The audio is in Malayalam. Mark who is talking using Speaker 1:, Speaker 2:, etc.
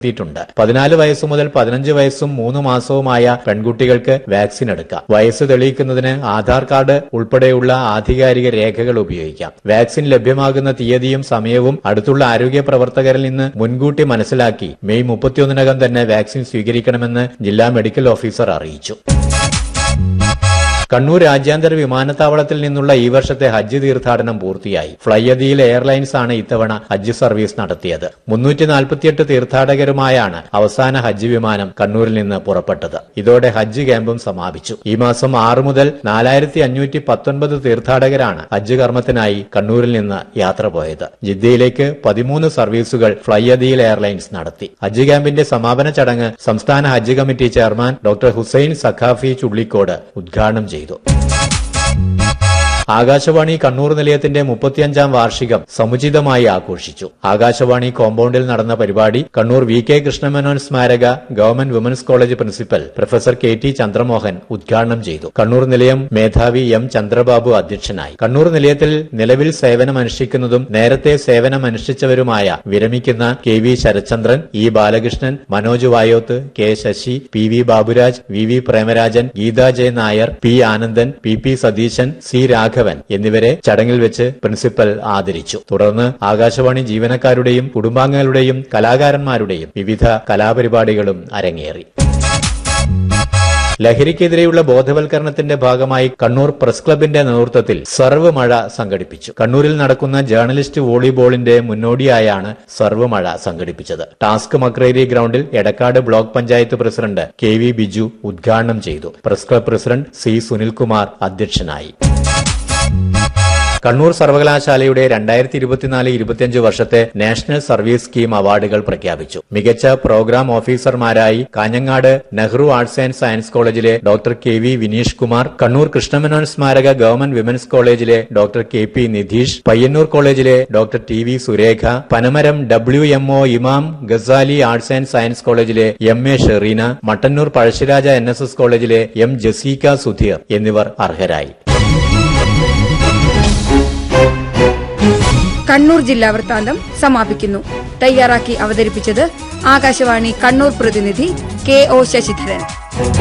Speaker 1: എത്തിയിട്ടുണ്ട് പതിനാല് വയസ്സു മുതൽ പതിനഞ്ച് വയസ്സും മൂന്ന് മാസവുമായ പെൺകുട്ടികൾക്ക് വാക്സിൻ എടുക്കാം വയസ്സ് തെളിയിക്കുന്നതിന് ആധാർ കാർഡ് ഉൾപ്പെടെയുള്ള ആധികാരിക രേഖകൾ ഉപയോഗിക്കാം വാക്സിൻ ലഭ്യമാകുന്ന തീയതിയും സമയവും അടുത്തുള്ള ആരോഗ്യ പ്രവർത്തകരിൽ നിന്ന് മുൻകൂട്ടി മനസ്സിലാക്കി മെയ് മുപ്പത്തിയൊന്നിനകം തന്നെ വാക്സിൻ സ്വീകരിക്കണമെന്ന് ജില്ലാ മെഡിക്കൽ ഓഫീസർ അറിയിച്ചു കണ്ണൂർ രാജ്യാന്തര വിമാനത്താവളത്തിൽ നിന്നുള്ള ഈ വർഷത്തെ ഹജ്ജ് തീർത്ഥാടനം പൂർത്തിയായി ഫ്ലൈയദിയിൽ എയർലൈൻസ് ആണ് ഇത്തവണ ഹജ്ജ് സർവീസ് നടത്തിയത് മുന്നൂറ്റി നാൽപ്പത്തിയെട്ട് തീർത്ഥാടകരുമായാണ് അവസാന ഹജ്ജ് വിമാനം കണ്ണൂരിൽ നിന്ന് പുറപ്പെട്ടത് ഇതോടെ ഹജ്ജ് ക്യാമ്പും സമാപിച്ചു ഈ മാസം ആറ് മുതൽ നാലായിരത്തി അഞ്ഞൂറ്റി പത്തൊൻപത് തീർത്ഥാടകരാണ് ഹജ്ജ് കർമ്മത്തിനായി കണ്ണൂരിൽ നിന്ന് യാത്ര പോയത് ജിദ്ദയിലേക്ക് പതിമൂന്ന് സർവീസുകൾ ഫ്ലൈയദിയിൽ എയർലൈൻസ് നടത്തി ഹജ്ജ് ക്യാമ്പിന്റെ സമാപന ചടങ്ങ് സംസ്ഥാന ഹജ്ജ് committee chairman doctor Hussain Saqafi Chullikode ഉദ്ഘാടനം ചെയ്തു ആകാശവാണി കണ്ണൂർ നിലയത്തിന്റെ മുപ്പത്തിയഞ്ചാം വാർഷികം സമുചിതമായി ആഘോഷിച്ചു ആകാശവാണി കോമ്പൗണ്ടിൽ നടന്ന പരിപാടി കണ്ണൂർ വി കെ കൃഷ്ണമേനോൻ സ്മാരക government women's college principal professor K T Chandramohan ഉദ്ഘാടനം ചെയ്തു കണ്ണൂർ നിലയം മേധാവി എം ചന്ദ്രബാബു അധ്യക്ഷനായി കണ്ണൂർ നിലയത്തിൽ നിലവിൽ സേവനമനുഷ്ഠിക്കുന്നതും നേരത്തെ സേവനമനുഷ്ഠിച്ചവരുമായ വിരമിക്കുന്ന K V Sarathchandran E Balakrishnan Manoj Vayoth K Sasi P V Baburaj V V Premarajan Geetha J Nair P Anandan P P Satheesan C Raghavan എന്നിവരെ ചടങ്ങിൽ വെച്ച് പ്രിൻസിപ്പൽ ആദരിച്ചു തുടർന്ന് ആകാശവാണി ജീവനക്കാരുടെയും കുടുംബാംഗങ്ങളുടെയും കലാകാരന്മാരുടെയും വിവിധ കലാപരിപാടികളും അരങ്ങേറി ലഹരിക്കെതിരെയുള്ള ബോധവൽക്കരണത്തിന്റെ ഭാഗമായി കണ്ണൂർ പ്രസ് ക്ലബിന്റെ നേതൃത്വത്തിൽ സർവ് മഴ സംഘടിപ്പിച്ചു കണ്ണൂരിൽ നടക്കുന്ന ജേർണലിസ്റ്റ് വോളിബോളിന്റെ മുന്നോടിയായാണ് സർവ് മഴ സംഘടിപ്പിച്ചത് ടാസ്ക് മക്രേരി ഗ്രൌണ്ടിൽ Edakkad block panchayat president K V Biju ഉദ്ഘാടനം ചെയ്തു press club president C Sunilkumar അധ്യക്ഷനായി കണ്ണൂർ സർവകലാശാലയുടെ രണ്ടായിരത്തി ഇരുപത്തിനാല് ഇരുപത്തിയഞ്ച് വർഷത്തെ നാഷണൽ സർവീസ് സ്കീം അവാർഡുകൾ പ്രഖ്യാപിച്ചു മികച്ച പ്രോഗ്രാം ഓഫീസർമാരായി Kanhangad Nehru arts and science കോളേജിലെ doctor K V Vineesh Kumar Kannur Krishna Menon സ്മാരക ഗവൺമെന്റ് വിമൻസ് കോളേജിലെ doctor K P Nidheesh Payyanur കോളേജിലെ doctor T V Surekha Panamaram W M O Imam Ghazali arts and science കോളേജിലെ M A Sherina Mattannur Pazhassiraja N S S കോളേജിലെ എം ജസീക സുധീർ എന്നിവർ അർഹരായി
Speaker 2: കണ്ണൂർ ജില്ലാ വൃത്താന്തം സമാപിക്കുന്നു തയ്യാറാക്കി അവതരിപ്പിച്ചത് ആകാശവാണി കണ്ണൂർ പ്രതിനിധി കെ ഒ ശശിധരൻ